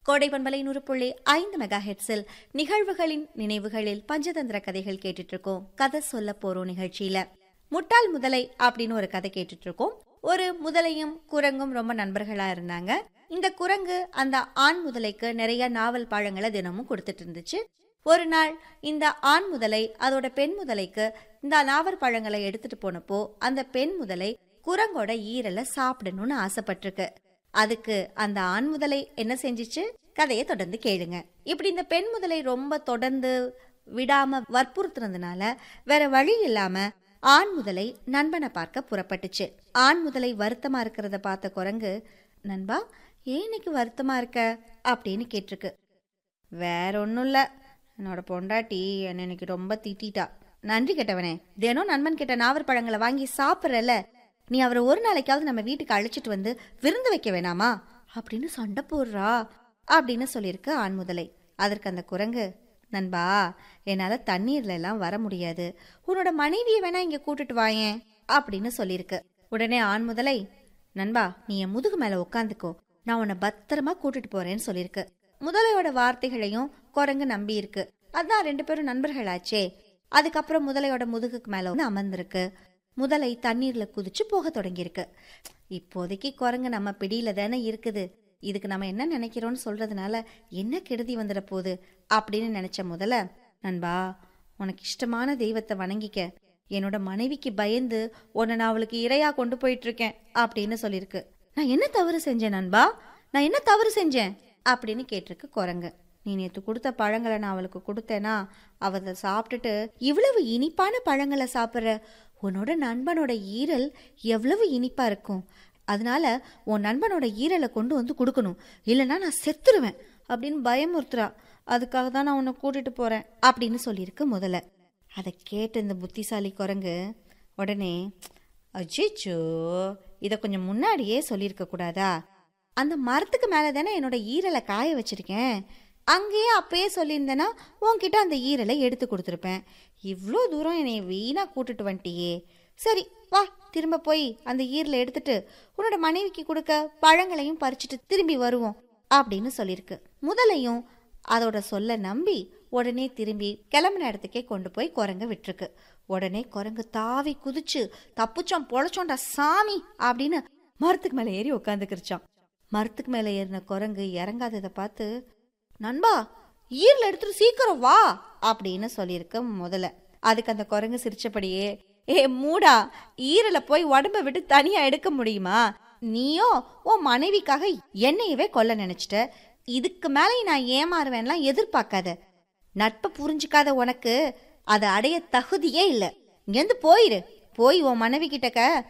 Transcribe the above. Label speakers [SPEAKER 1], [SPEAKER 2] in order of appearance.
[SPEAKER 1] கோடை பண்பலை நூறு புள்ளி ஐந்து மெகா ஹெட்ஸில் நிகழ்வுகளின் நினைவுகளில் பஞ்சதந்திர கதைகள் கேட்டுட்டு இருக்கோம் கதை சொல்ல போறோம் நிகழ்ச்சியில முட்டாள் முதலை அப்படின்னு ஒரு கதை கேட்டுட்டு இருக்கோம் ஒரு முதலையும் குரங்கும் ரொம்ப நண்பர்களா இருந்தாங்க இந்த குரங்கு அந்த ஆண் முதலைக்கு நிறைய நாவல் பழங்களை தினமும் கொடுத்துட்டு இருந்துச்சு ஒரு நாள் இந்த ஆண் முதலை அதோட பெண் முதலைக்கு இந்த நாவல் பழங்களை எடுத்துட்டு போனப்போ அந்த பெண் முதலை குரங்கோட ஈரலை சாப்பிடணும்னு ஆசைப்பட்டிருக்கு அதுக்கு அந்த ஆண் முதலை என்ன செஞ்சுச்சு கதையை தொடர்ந்து கேளுங்க இப்படி இந்த பெண் முதலை ரொம்ப தொடர்ந்து விடாம வற்புறுத்துறதுனால வேற வழி இல்லாம ஆண் முதலை நண்பனை பார்க்க புறப்பட்டுச்சு ஆண் முதலை வருத்தமா இருக்கிறத பார்த்த குரங்கு நண்பா ஏன் இன்னைக்கு வருத்தமா இருக்க அப்படின்னு கேட்டிருக்கு வேற ஒன்றும் இல்லை என்னோட பொண்டாட்டி என்னை இன்னைக்கு ரொம்ப திட்டிட்டா நன்றி கெட்டவனே தினம் நண்பன் கிட்ட நாவற் பழங்களை வாங்கி சாப்பிட்றல நீ அவரை ஒரு நாளைக்காவது நம்ம வீட்டுக்கு அழைச்சிட்டு வந்து விருந்து வைக்க வேணாமா அப்படின்னு சண்டை போடுறா அப்படின்னு சொல்லியிருக்கு ஆண் முதலை அதற்கு அந்த குரங்கு நண்பா என்னால் தண்ணீர்ல எல்லாம் வர முடியாது உன்னோட மனைவியை வேணா இங்கே கூட்டிட்டு வாயேன் அப்படின்னு சொல்லியிருக்கு உடனே ஆண் முதலை நண்பா நீ என் முதுகு மேலே உட்காந்துக்கோ நான் உன்னை பத்திரமா கூட்டிட்டு போறேன்னு சொல்லியிருக்கு முதலையோட வார்த்தைகளையும் குரங்கு நம்பி இருக்கு அதான் ரெண்டு பேரும் நண்பர்களாச்சே அதுக்கப்புறம் முதலையோட முதுகுக்கு மேல வந்து அமர்ந்திருக்கு முதலை தண்ணீர்ல குதிச்சு போக தொடங்கியிருக்கு இப்போதைக்கு குரங்கு நம்ம பிடியில தானே இருக்குது இதுக்கு நம்ம என்ன நினைக்கிறோம்னு சொல்றதுனால என்ன கெடுதி வந்துட போகுது அப்படின்னு நினைச்ச முதல்ல நண்பா உனக்கு இஷ்டமான தெய்வத்தை வணங்கிக்க என்னோட மனைவிக்கு பயந்து உன்னை நான் அவளுக்கு இரையா கொண்டு போயிட்டு இருக்கேன் அப்படின்னு சொல்லியிருக்கு நான் என்ன தவறு செஞ்சேன் நண்பா நான் என்ன தவறு செஞ்சேன் அப்படின்னு கேட்டிருக்கு குரங்கு நீ நேற்று கொடுத்த பழங்களை நான் அவளுக்கு கொடுத்தேனா அவ அதை சாப்பிட்டுட்டு இவ்வளவு இனிப்பான பழங்களை சாப்பிட்ற உன்னோட நண்பனோட ஈரல் எவ்வளவு இனிப்பா இருக்கும் அதனால உன் நண்பனோட ஈரலை கொண்டு வந்து கொடுக்கணும் இல்லைன்னா நான் செத்துருவேன் அப்படின்னு பயமுறுத்துறா அதுக்காக தான் நான் உன்னை கூட்டிட்டு போறேன் அப்படின்னு சொல்லியிருக்கு முதல்ல அதை கேட்ட இந்த புத்திசாலி குரங்கு உடனே அஜிச்சோ இதை கொஞ்சம் முன்னாடியே சொல்லியிருக்க கூடாதா அந்த மரத்துக்கு மேலே தானே என்னோட ஈரலை காய வச்சிருக்கேன் அங்கேயே அப்பயே சொல்லியிருந்தேன்னா உன்கிட்ட அந்த ஈரலை எடுத்து கொடுத்துருப்பேன் இவ்வளோ தூரம் என்னை வீணாக கூட்டிட்டு வந்துட்டியே சரி வா திரும்ப போய் அந்த ஈரலை எடுத்துட்டு உன்னோட மனைவிக்கு கொடுக்க பழங்களையும் பறிச்சுட்டு திரும்பி வருவோம் அப்படின்னு சொல்லியிருக்கு முதலையும் அதோட சொல்ல நம்பி உடனே திரும்பி கிளம்பின இடத்துக்கே கொண்டு போய் குரங்க விட்டுருக்கு உடனே குரங்கு தாவி குதிச்சு தப்புச்சோம் பொழைச்சோண்டா சாமி அப்படின்னு மரத்துக்கு மேலே ஏறி உட்காந்துக்கிருச்சான் மரத்துக்கு மேலே ஏறின குரங்கு இறங்காததை பார்த்து நண்பா ஈரில் எடுத்துட்டு சீக்கிரம் வா அப்படின்னு சொல்லியிருக்க முதல்ல அதுக்கு அந்த குரங்கு சிரிச்சபடியே ஏ மூடா ஈரல போய் உடம்ப விட்டு தனியா எடுக்க முடியுமா நீயோ உன் மனைவிக்காக என்னையவே கொல்ல நினைச்சிட்ட இதுக்கு மேலே நான் ஏமாறுவேன்லாம் எதிர்பார்க்காத நட்பை புரிஞ்சுக்காத உனக்கு அதை அடைய தகுதியே இல்லை இங்கேருந்து போயிரு போய் உன் மனைவி கிட்டக்க